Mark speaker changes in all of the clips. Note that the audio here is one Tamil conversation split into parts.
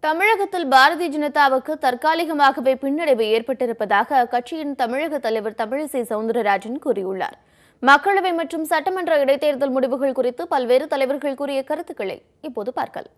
Speaker 1: தமிழகத்தில் பாரதிய ஜனதாவுக்கு தற்காலிகமாகவே பின்னடைவு ஏற்பட்டிருப்பதாக அக்கட்சியின் தமிழக தலைவர் தமிழிசை சவுந்தரராஜன் கூறியுள்ளார் மக்களவை மற்றும் சட்டமன்ற இடைத்தேர்தல் முடிவுகள் குறித்து பல்வேறு தலைவர்கள் கூறிய கருத்துக்களை இப்போது பார்க்கலாம்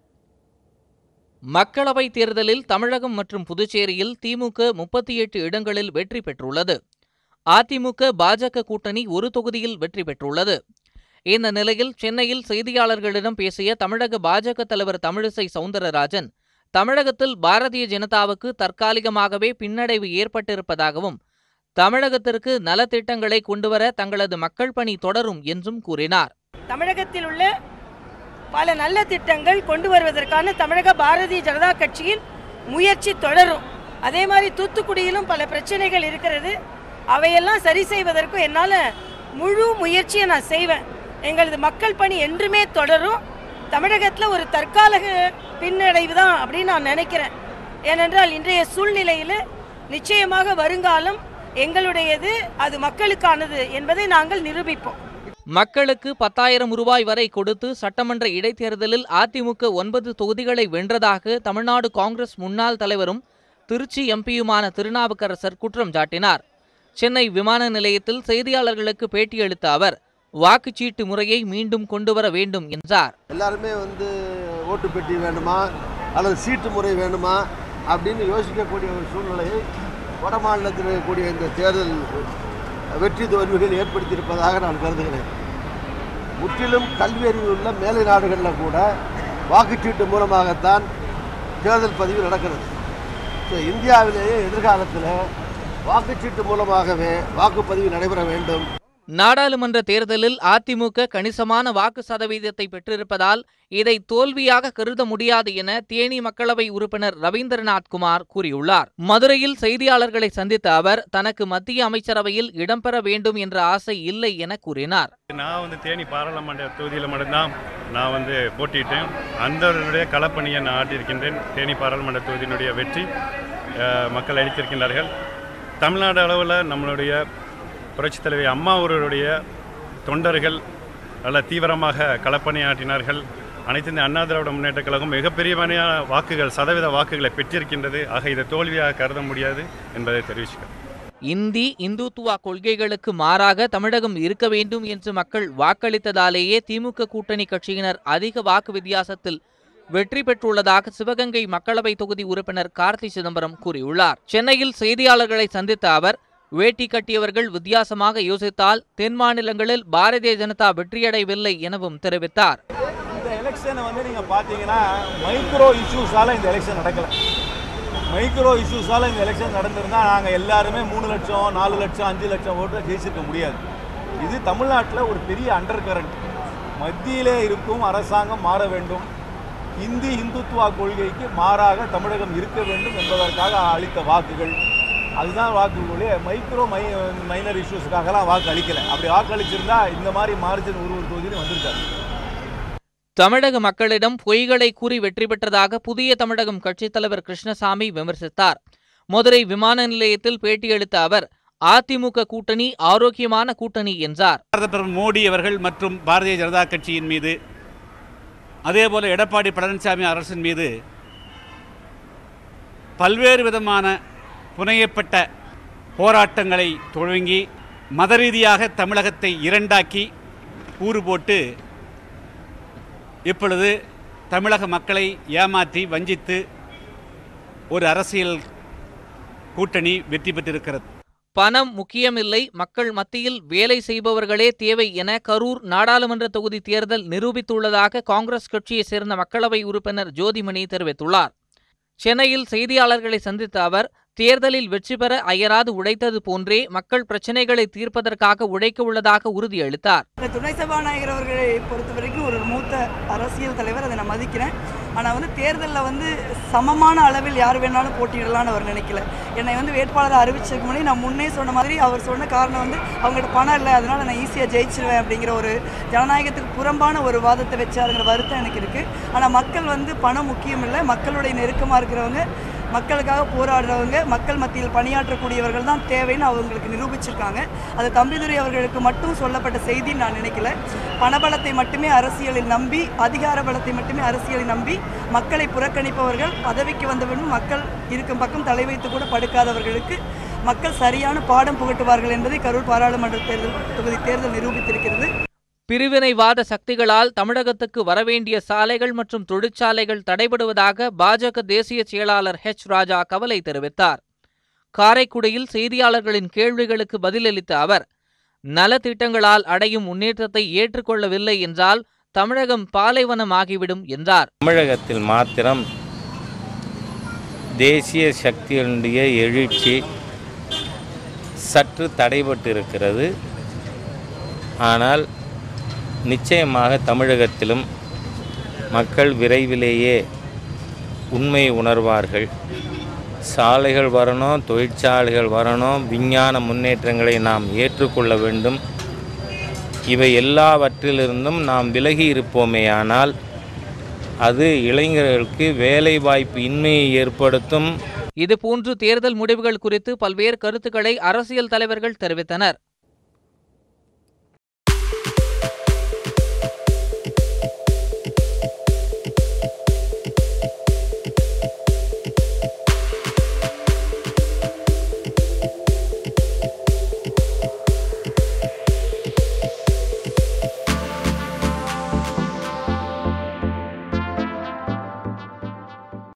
Speaker 2: மக்களவைத் தேர்தலில் தமிழகம் மற்றும் புதுச்சேரியில் திமுக முப்பத்தி எட்டு இடங்களில் வெற்றி பெற்றுள்ளது அதிமுக பாஜக கூட்டணி ஒரு தொகுதியில் வெற்றி பெற்றுள்ளது இந்த நிலையில் சென்னையில் செய்தியாளர்களிடம் பேசிய தமிழக பாஜக தலைவர் தமிழிசை சவுந்தரராஜன் தமிழகத்தில் பாரதிய ஜனதாவுக்கு தற்காலிகமாகவே பின்னடைவு ஏற்பட்டிருப்பதாகவும் தமிழகத்திற்கு நலத்திட்டங்களை கொண்டுவர தங்களது மக்கள் பணி தொடரும் என்றும் கூறினார்
Speaker 3: தமிழகத்தில் உள்ள பல நல்ல திட்டங்கள் கொண்டு வருவதற்கான தமிழக பாரதிய ஜனதா கட்சியின் முயற்சி தொடரும் அதே மாதிரி தூத்துக்குடியிலும் பல பிரச்சனைகள் இருக்கிறது அவையெல்லாம் சரி செய்வதற்கும் என்னால் முழு முயற்சியை நான் செய்வேன் எங்களது மக்கள் பணி என்றுமே தொடரும் தமிழகத்தில் ஒரு தற்காலிக பின்னடைவு தான் அப்படின்னு நான் நினைக்கிறேன் ஏனென்றால் இன்றைய சூழ்நிலையில் நிச்சயமாக வருங்காலம் எங்களுடையது அது மக்களுக்கானது என்பதை நாங்கள் நிரூபிப்போம்
Speaker 2: மக்களுக்கு பத்தாயிரம் ரூபாய் வரை கொடுத்து சட்டமன்ற இடைத்தேர்தலில் அதிமுக ஒன்பது தொகுதிகளை வென்றதாக தமிழ்நாடு காங்கிரஸ் முன்னாள் தலைவரும் திருச்சி எம்பியுமான திருநாவுக்கரசர் குற்றம் சாட்டினார் சென்னை விமான நிலையத்தில் செய்தியாளர்களுக்கு பேட்டியளித்த அவர் வாக்குச்சீட்டு முறையை மீண்டும் கொண்டுவர வேண்டும் என்றார்
Speaker 4: எல்லாருமே வந்து ஓட்டு பெட்டி வேணுமா அல்லது சீட்டு முறை வேணுமா அப்படின்னு யோசிக்கக்கூடிய ஒரு சூழ்நிலையை வட மாநிலத்தில் இருக்கக்கூடிய இந்த தேர்தல் வெற்றி தோல்விகள் ஏற்படுத்தியிருப்பதாக நான் கருதுகிறேன் முற்றிலும் கல்வி அறிவு உள்ள மேலை நாடுகளில் கூட வாக்குச்சீட்டு மூலமாகத்தான் தேர்தல் பதிவு நடக்கிறது ஸோ இந்தியாவிலேயே எதிர்காலத்தில் வாக்குச்சீட்டு மூலமாகவே வாக்குப்பதிவு நடைபெற வேண்டும்
Speaker 2: நாடாளுமன்ற தேர்தலில் அதிமுக கணிசமான வாக்கு சதவீதத்தை பெற்றிருப்பதால் இதை தோல்வியாக கருத முடியாது என தேனி மக்களவை உறுப்பினர் ரவீந்திரநாத் குமார் கூறியுள்ளார் மதுரையில் செய்தியாளர்களை சந்தித்த அவர் தனக்கு மத்திய அமைச்சரவையில் இடம்பெற வேண்டும் என்ற ஆசை இல்லை என கூறினார்
Speaker 5: நான் வந்து தேனி பாராளுமன்ற தொகுதியில் மட்டும்தான் நான் வந்து போட்டியிட்டேன் அந்த களப்பணியை நான் ஆட்டியிருக்கின்றேன் தேனி பாராளுமன்ற தொகுதியினுடைய வெற்றி அஹ், மக்கள் அளித்திருக்கின்றார்கள் தமிழ்நாடு அளவில் நம்மளுடைய புரட்சித் தலைவி அம்மா அவர்களுடைய தொண்டர்கள் நல்ல தீவிரமாக களப்பணியாற்றினார்கள் அனைத்து இந்திய அண்ணா திராவிட முன்னேற்றக் கழகம் மிகப்பெரிய வாக்குகள் சதவீத வாக்குகளை பெற்றிருக்கின்றது ஆக இதை தோல்வியாக கருத முடியாது என்பதை தெரிவிச்சுக்கிறேன்
Speaker 2: இந்தி இந்துத்துவா கொள்கைகளுக்கு மாறாக தமிழகம் இருக்க வேண்டும் என்று மக்கள் வாக்களித்ததாலேயே திமுக கூட்டணி கட்சியினர் அதிக வாக்கு வித்தியாசத்தில் வெற்றி பெற்றுள்ளதாக சிவகங்கை மக்களவை தொகுதி உறுப்பினர் கார்த்தி சிதம்பரம் கூறியுள்ளார் சென்னையில் செய்தியாளர்களை சந்தித்த அவர் வேட்டி கட்டியவர்கள் வித்தியாசமாக யோசித்தால் தென் மாநிலங்களில் பாரதிய ஜனதா வெற்றியடையவில்லை எனவும் தெரிவித்தார்
Speaker 6: இந்த எலெக்ஷனை வந்து நீங்கள் பார்த்தீங்கன்னா மைக்ரோ இஷ்யூஸால் இந்த எலெக்ஷன் நடக்கலை மைக்ரோ இஷ்யூஸால் இந்த எலெக்ஷன் நடந்திருந்தால் நாங்கள் எல்லாருமே மூணு லட்சம் நாலு லட்சம் அஞ்சு லட்சம் ஓட்டு ஜெயிச்சிருக்க முடியாது இது தமிழ்நாட்டில் ஒரு பெரிய அண்டர் கரண்ட் மத்தியிலே இருக்கும் அரசாங்கம் மாற வேண்டும் இந்தி இந்துத்துவா கொள்கைக்கு மாறாக தமிழகம் இருக்க வேண்டும் என்பதற்காக அளித்த வாக்குகள் அதுதான் வாக்குகளே மைக்ரோ மை மைனர் இஷ்யூஸுக்காகலாம் வாக்கு அளிக்கலை அப்படி வாக்கு அளிச்சிருந்தா இந்த மாதிரி மார்ஜின் ஒரு ஒரு தொகுதியிலும் வந்திருக்காரு
Speaker 2: தமிழக மக்களிடம் பொய்களை கூறி வெற்றி பெற்றதாக புதிய தமிழகம் கட்சித் தலைவர் கிருஷ்ணசாமி விமர்சித்தார் மதுரை விமான நிலையத்தில் பேட்டியளித்த அவர் அதிமுக கூட்டணி ஆரோக்கியமான கூட்டணி என்றார்
Speaker 7: பாரத பிரதமர் மோடி அவர்கள் மற்றும் பாரதிய ஜனதா கட்சியின் மீது அதேபோல எடப்பாடி பழனிசாமி அரசின் மீது பல்வேறு விதமான புனையப்பட்ட போராட்டங்களை துவங்கி மத ரீதியாக தமிழகத்தை இரண்டாக்கி கூறு போட்டு இப்பொழுது தமிழக மக்களை ஏமாற்றி வஞ்சித்து ஒரு அரசியல் கூட்டணி வெற்றி பெற்றிருக்கிறது
Speaker 2: பணம் முக்கியமில்லை மக்கள் மத்தியில் வேலை செய்பவர்களே தேவை என கரூர் நாடாளுமன்ற தொகுதி தேர்தல் நிரூபித்துள்ளதாக காங்கிரஸ் கட்சியைச் சேர்ந்த மக்களவை உறுப்பினர் ஜோதிமணி தெரிவித்துள்ளார் சென்னையில் செய்தியாளர்களை சந்தித்த அவர் தேர்தலில் வெற்றி பெற அயராது உழைத்தது போன்றே மக்கள் பிரச்சினைகளை தீர்ப்பதற்காக உழைக்க உள்ளதாக உறுதியளித்தார்
Speaker 8: இந்த துணை சபாநாயகர் அவர்களை பொறுத்த வரைக்கும் ஒரு மூத்த அரசியல் தலைவர் அதை நான் மதிக்கிறேன் ஆனால் வந்து தேர்தலில் வந்து சமமான அளவில் யார் வேணாலும் போட்டியிடலாம்னு அவர் நினைக்கல என்னை வந்து வேட்பாளரை அறிவிச்சதுக்கு முன்னாடி நான் முன்னே சொன்ன மாதிரி அவர் சொன்ன காரணம் வந்து அவங்கள்ட்ட பணம் இல்லை அதனால நான் ஈஸியாக ஜெயிச்சிருவேன் அப்படிங்கிற ஒரு ஜனநாயகத்துக்கு புறம்பான ஒரு வாதத்தை வச்சாருங்கிற வருத்தம் எனக்கு இருக்குது ஆனால் மக்கள் வந்து பணம் முக்கியம் இல்லை மக்களுடைய நெருக்கமாக இருக்கிறவங்க மக்களுக்காக போராடுறவங்க மக்கள் மத்தியில் பணியாற்றக்கூடியவர்கள் தான் தேவைன்னு அவங்களுக்கு நிரூபிச்சிருக்காங்க அது தம்பிதுரை அவர்களுக்கு மட்டும் சொல்லப்பட்ட செய்தின்னு நான் நினைக்கல பணபலத்தை மட்டுமே அரசியலில் நம்பி அதிகார பலத்தை மட்டுமே அரசியலில் நம்பி மக்களை புறக்கணிப்பவர்கள் பதவிக்கு வந்தவனும் மக்கள் இருக்கும் பக்கம் தலை வைத்து கூட படுக்காதவர்களுக்கு மக்கள் சரியான பாடம் புகட்டுவார்கள் என்பதை கரூர் பாராளுமன்ற தேர்தல் தொகுதி தேர்தல் நிரூபித்திருக்கிறது
Speaker 2: பிரிவினைவாத சக்திகளால் தமிழகத்துக்கு வரவேண்டிய சாலைகள் மற்றும் தொழிற்சாலைகள் தடைபடுவதாக பாஜக தேசிய செயலாளர் ஹெச் ராஜா கவலை தெரிவித்தார் காரைக்குடியில் செய்தியாளர்களின் கேள்விகளுக்கு பதிலளித்த அவர் நலத்திட்டங்களால் அடையும் முன்னேற்றத்தை ஏற்றுக்கொள்ளவில்லை என்றால் தமிழகம் பாலைவனமாகிவிடும் என்றார்
Speaker 9: தமிழகத்தில் மாத்திரம் தேசிய சக்தியினுடைய எழுச்சி சற்று தடைபட்டு இருக்கிறது ஆனால் நிச்சயமாக தமிழகத்திலும் மக்கள் விரைவிலேயே உண்மையை உணர்வார்கள் சாலைகள் வரணும் தொழிற்சாலைகள் வரணும் விஞ்ஞான முன்னேற்றங்களை நாம் ஏற்றுக்கொள்ள வேண்டும் இவை எல்லாவற்றிலிருந்தும் நாம் விலகி இருப்போமேயானால் அது இளைஞர்களுக்கு வேலை வாய்ப்பு இன்மையை ஏற்படுத்தும்
Speaker 2: இதுபோன்று தேர்தல் முடிவுகள் குறித்து பல்வேறு கருத்துக்களை அரசியல் தலைவர்கள் தெரிவித்தனர்